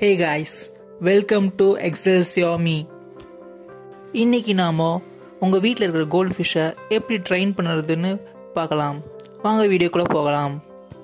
hey guys welcome to எக்ஸல்சியோமி இன்னைக்கு நாம உங்கள் வீட்டில் இருக்கிற கோல்ட் ஃபிஷ்ஷை எப்படி ட்ரைன் பண்ணுறதுன்னு பார்க்கலாம் வாங்க வீடியோக்குள்ளே போகலாம்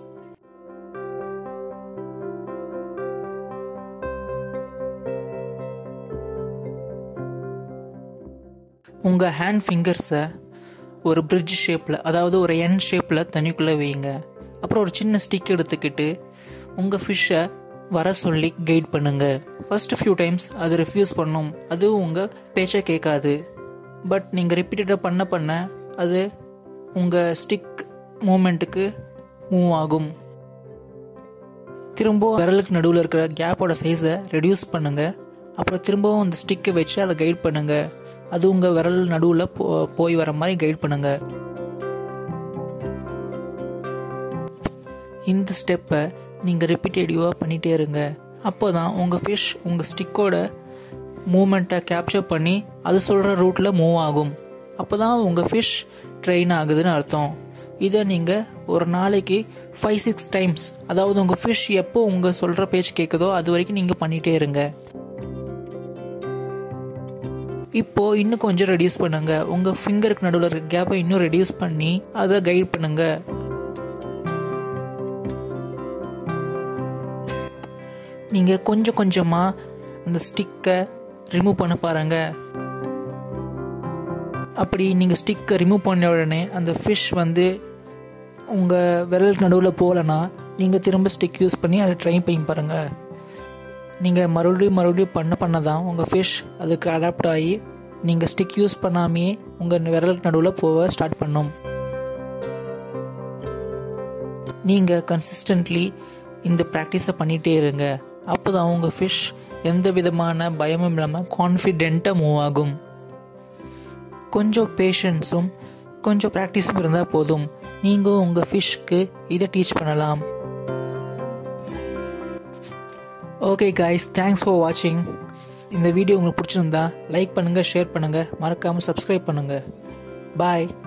உங்கள் ஹேண்ட் ஃபிங்கர்ஸை ஒரு பிரிட்ஜ் ஷேப்பில் அதாவது ஒரு என் ஷேப்பில் தண்ணிக்குள்ளே வைங்க அப்புறம் ஒரு சின்ன ஸ்டிக் எடுத்துக்கிட்டு உங்கள் ஃபிஷ்ஷை வர சொல்லி கைட் பண்ணுங்க ஃபர்ஸ்ட் ஃபியூ டைம்ஸ் அது ரிஃப்யூஸ் பண்ணும் அது உங்கள் பேச்சை கேட்காது பட் நீங்கள் ரிப்பீட்டடாக பண்ண பண்ண அது உங்கள் ஸ்டிக் மூமெண்ட்டுக்கு மூவ் ஆகும் திரும்பவும் விரலுக்கு நடுவில் இருக்கிற கேப்போட சைஸை ரெடியூஸ் பண்ணுங்க அப்புறம் திரும்பவும் அந்த ஸ்டிக்கை வச்சு அதை கைட் பண்ணுங்க அது உங்கள் விரல் நடுவில் போ போய் வர மாதிரி கைட் பண்ணுங்க இந்த ஸ்டெப்பை நீங்கள் ரிப்பீட்டேட்டிவாக பண்ணிகிட்டே இருங்க அப்போ தான் உங்கள் ஃபிஷ் உங்கள் ஸ்டிக்கோட மூமெண்ட்டை கேப்சர் பண்ணி அது சொல்கிற ரூட்டில் மூவ் ஆகும் அப்போ தான் உங்கள் ஃபிஷ் ட்ரெயின் ஆகுதுன்னு அர்த்தம் இதை நீங்கள் ஒரு நாளைக்கு ஃபைவ் சிக்ஸ் டைம்ஸ் அதாவது உங்கள் ஃபிஷ் எப்போ உங்கள் சொல்கிற பேச்சு கேட்குதோ அது வரைக்கும் நீங்கள் பண்ணிகிட்டே இருங்க இப்போ இன்னும் கொஞ்சம் ரெடியூஸ் பண்ணுங்க உங்க ஃபிங்கருக்கு நடுவில் இருக்க கேப்பை இன்னும் ரெடியூஸ் பண்ணி அதை கைட் பண்ணுங்க நீங்க கொஞ்சம் கொஞ்சமா அந்த ஸ்டிக்கை ரிமூவ் பண்ண பாருங்க அப்படி நீங்கள் ஸ்டிக்கை ரிமூவ் பண்ண உடனே அந்த ஃபிஷ் வந்து உங்கள் விரலுக்கு நடுவில் போகலன்னா நீங்கள் திரும்ப ஸ்டிக் யூஸ் பண்ணி அதை ட்ரை பண்ணி பாருங்கள் நீங்கள் மறுபடியும் மறுபடியும் பண்ண பண்ண தான் உங்கள் ஃபிஷ் அதுக்கு அடாப்ட் ஆகி நீங்கள் ஸ்டிக் யூஸ் பண்ணாமையே உங்கள் விரலுக்கு நடுவில் போக ஸ்டார்ட் பண்ணும் நீங்கள் கன்சிஸ்டன்ட்லி இந்த ப்ராக்டிஸை பண்ணிகிட்டே இருங்க அப்போ தான் உங்கள் ஃபிஷ் எந்த விதமான பயமும் இல்லாமல் கான்ஃபிடென்ட்டாக மூவ் ஆகும் கொஞ்சம் பேஷன்ஸும் கொஞ்சம் ப்ராக்டிஸும் இருந்தால் போதும் நீங்கள் உங்கள் ஃபிஷ்க்கு இதை டீச் பண்ணலாம் ஓகே காய்ஸ் தேங்க்ஸ் ஃபார் வாட்சிங் இந்த வீடியோ உங்களுக்கு பிடிச்சிருந்தா லைக் பண்ணுங்கள் ஷேர் பண்ணுங்கள் மறக்காமல் சப்ஸ்கிரைப் பண்ணுங்கள் பாய்